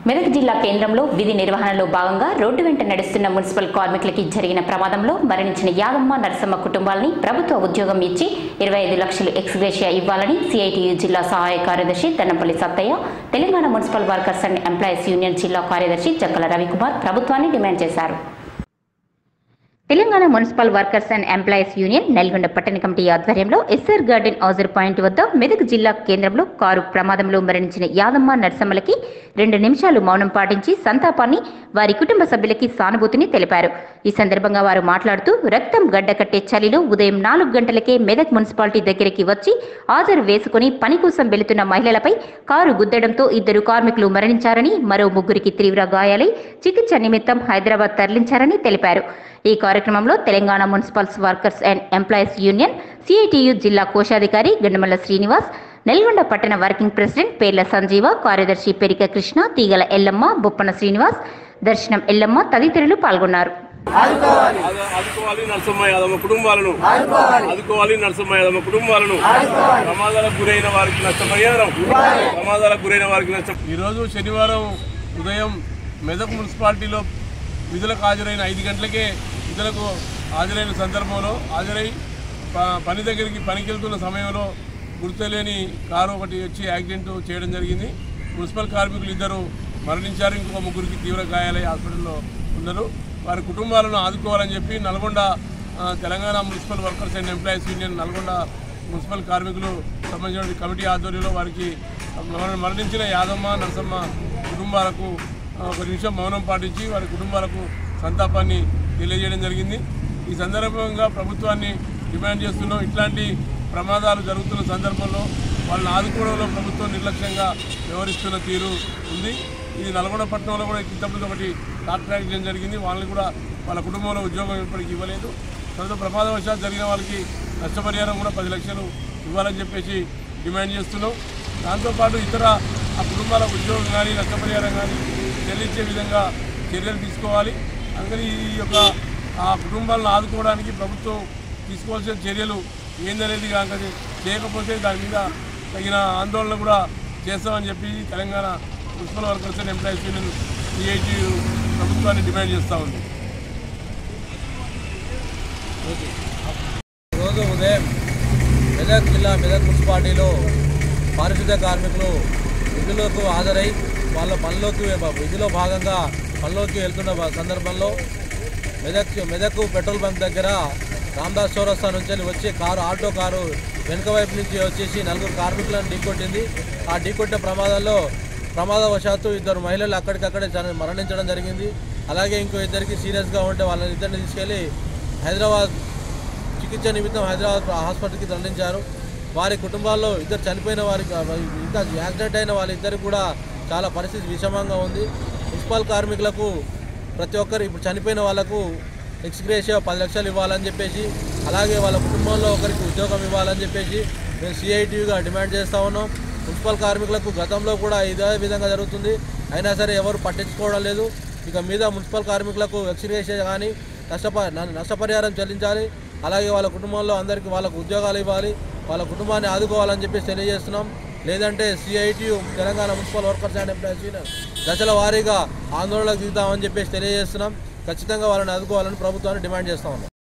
మెదక్ జిల్లా కేంద్రంలో విధి నిర్వహణలో భాగంగా రోడ్డు వెంట నడుస్తున్న మున్సిపల్ కార్మికులకి జరిగిన ప్రమాదంలో మరణించిన యాదమ్మ నరసమ్మ కుటుంబాలని ప్రభుత్వ ఉద్యోగం ఇచ్చి ఇరవై ఐదు లక్షలు ఎక్స్గ్రేషియా ఇవ్వాలని సిఐటియు జిల్లా సహాయ కార్యదర్శి Dannapalli Sattaiah Telangana municipal workers and employees union జిల్లా కార్యదర్శి జక్కల రవికుమార్ ప్రభుత్వాన్ని డిమాండ్ చేశారు Telangana municipal workers and employees union Nalgonda పట్టణ కమిటీ ఆధ్వర్యంలో ఎస్ఆర్ గార్డెన్ ఔజర్ పాయింట్ వద్ద మెదక్ జిల్లా కేంద్రంలో కారు ప్రమాదంలో మరణించిన యాదమ్మ నర్సమ్మలకి రెండు నిమిషాలు మౌనం పాటించి సంతాపాన్ని వారి కుటుంబ సభ్యులకి సానుభూతిని తెలిపారు ఈ సందర్భంగా వారు మాట్లాడుతూ రక్తం గడ్డకట్టే చలిలో ఉదయం నాలుగు గంటలకే మెదక్ మున్సిపాలిటీ దగ్గరికి వచ్చి హాజరు వేసుకుని పని కోసం వెళుతున్న మహిళలపై కారు గుద్దడంతో ఇద్దరు కార్మికులు మరణించారని మరో ముగ్గురికి తీవ్ర గాయాలై చికిత్స నిమిత్తం హైదరాబాద్ తరలించారని తెలిపారు ఈ కార్యక్రమంలో Telangana municipal workers and employees union CITU జిల్లా కోశాధికారి గండమల్ల శ్రీనివాస్ నెల్గొండ పట్టణ వర్కింగ్ ప్రెసిడెంట్ పేర్ల సంజీవ కార్యదర్శి పెరిక కృష్ణ తీగల ఎల్లమ్మ బొప్పన శ్రీనివాస్ దర్శనం ఎల్లమ్మ తదితరులు పాల్గొన్నారు ఆదు- ఆదుకోవాలి నరసింహ యాదవ కుటుంబాలను ఆదుకోవాలి నరసింహ యాదవ కుటుంబాలను ప్రమాదాలకు గురైన వారికి నష్టపరిహారం ప్రమాదాలకు గురైన వారికి నష్టం ఈరోజు శనివారం ఉదయం మెదక్ మున్సిపాలిటీలో విధులకు హాజరైన ఐదు గంటలకే విధులకు హాజరైన సందర్భంలో హాజరై ప- పని దగ్గరికి పనికి వెళ్తున్న సమయంలో గుర్తులేని కారు ఒకటి వచ్చి యాక్సిడెంట్ చేయడం జరిగింది మున్సిపల్ కార్మికులు ఇద్దరు మరణించారు ఇంకొక ముగ్గురికి తీవ్ర గాయాలై హాస్పిటల్లో ఉన్నారు వారి కుటుంబాలను ఆదుకోవాలని చెప్పి నల్గొండ ఆ, Telangana municipal workers and employees union Nalgonda municipal కార్మికులు సంబంధించిన కమిటీ ఆధ్వర్యంలో వారికి మరణ- మరణించిన యాదమ్మ నరసమ్మ కుటుంబాలకు ఆ, ఒక నిమిషం మౌనం పాటించి వారి కుటుంబాలకు సంతాపాన్ని తెలియజేయడం జరిగింది ఈ సందర్భంగా ప్రభుత్వాన్ని డిమాండ్ చేస్తున్నాం ఇట్లాంటి ప్రమాదాలు జరుగుతున్న సందర్భంలో వాళ్ళని ఆదుకోవడంలో ప్రభుత్వం నిర్లక్ష్యంగా వ్యవహరిస్తున్న తీరు ఉంది ఇది నల్గొండ పట్టణంలో కూడా ఇంతకుముందు ఒకటి డాక్టర్ యాక్సిడెంట్ జరిగింది వాళ్ళని కూడా వాళ్ళ కుటుంబంలో ఉద్యోగం ఇప్పటికి ఇవ్వలేదు తర్వాత ప్రమాదవశాత్తు జరిగిన వాళ్ళకి నష్టపరిహారం కూడా పది లక్షలు ఇవ్వాలని చెప్పేసి డిమాండ్ చేస్తున్నాం దాంతోపాటు ఇతర ఆ కుటుంబాల ఉద్యోగం కానీ నష్టపరిహారం కానీ చెల్లించే విధంగా చర్యలు తీసుకోవాలి అందుకని ఈ యొక్క ఆ కుటుంబాలను ఆదుకోవడానికి ప్రభుత్వం తీసుకోవాల్సిన చర్యలు ఏందనేది కనుక చేయకపోతే దాని మీద తగిన ఆందోళన కూడా చేస్తామని చెప్పి Telangana municipal workers and employees union CIT ప్రభుత్వాన్ని డిమాండ్ చేస్తూ ఉంది రోజు ఉదయం మెదక్ జిల్లా మెదక్ మున్సిపాలిటీలో పారిశుద్ధ్య కార్మికులు విధులకు హాజరై వాళ్ళ పనిలోకి విధిలో భాగంగా పనిలోకి వెళ్తున్న బ- సందర్భంలో మెదక్ మెదక్ పెట్రోల్ బంక్ దగ్గర రామ్దాస్ చౌరస్తా నుంచి వెళ్ళి వచ్చే కారు ఆటో కారు వెనుక వైపు నుంచి వచ్చేసి నలుగురు కార్మికులను ఢీకొట్టింది ఆ ఢీకొట్టిన ప్రమాదంలో ప్రమాదవశాత్తు ఇద్దరు మహిళలు అక్కడికక్కడే చని- మరణించడం జరిగింది అలాగే ఇంకో ఇద్దరికి సీరియస్గా ఉంటే వాళ్ళని ఇద్దరిని తీసుకెళ్ళి హైదరాబాద్ చికిత్స నిమిత్తం హైదరాబాద్ హాస్పిటల్కి తరలించారు వారి కుటుంబాల్లో ఇద్దరు చనిపోయిన వారికి ఇంకా యాక్సిడెంట్ అయిన వాళ్ళిద్దరికి కూడా చాలా పరిస్థితి విషమంగా ఉంది మున్సిపల్ కార్మికులకు ప్రతి ఒక్కరు ఇప్పుడు చనిపోయిన వాళ్ళకు ఎక్స్గ్రేషియా పది లక్షలు ఇవ్వాలని చెప్పేసి అలాగే వాళ్ళ కుటుంబంలో ఒకరికి ఉద్యోగం ఇవ్వాలని చెప్పేసి మేము సిఐటిగా డిమాండ్ చేస్తూ ఉన్నాం మున్సిపల్ కార్మికులకు గతంలో కూడా ఇదే విధంగా జరుగుతుంది అయినా సరే ఎవరు పట్టించుకోవడం లేదు ఇక మీద మున్సిపల్ కార్మికులకు ఎక్స్గ్రేషియా కానీ నష్టప న- నష్టపరిహారం చెల్లించాలి అలాగే వాళ్ళ కుటుంబంలో అందరికీ వాళ్ళకు ఉద్యోగాలు ఇవ్వాలి వాళ్ళ కుటుంబాన్ని ఆదుకోవాలని చెప్పేసి తెలియజేస్తున్నాం లేదంటే CITU Telangana municipal workers and employees union దశల వారీగా ఆందోళనకు దిగుతామని చెప్పేసి తెలియజేస్తున్నాం ఖచ్చితంగా వాళ్ళని ఆదుకోవాలని ప్రభుత్వాన్ని డిమాండ్ చేస్తా ఉన్నాం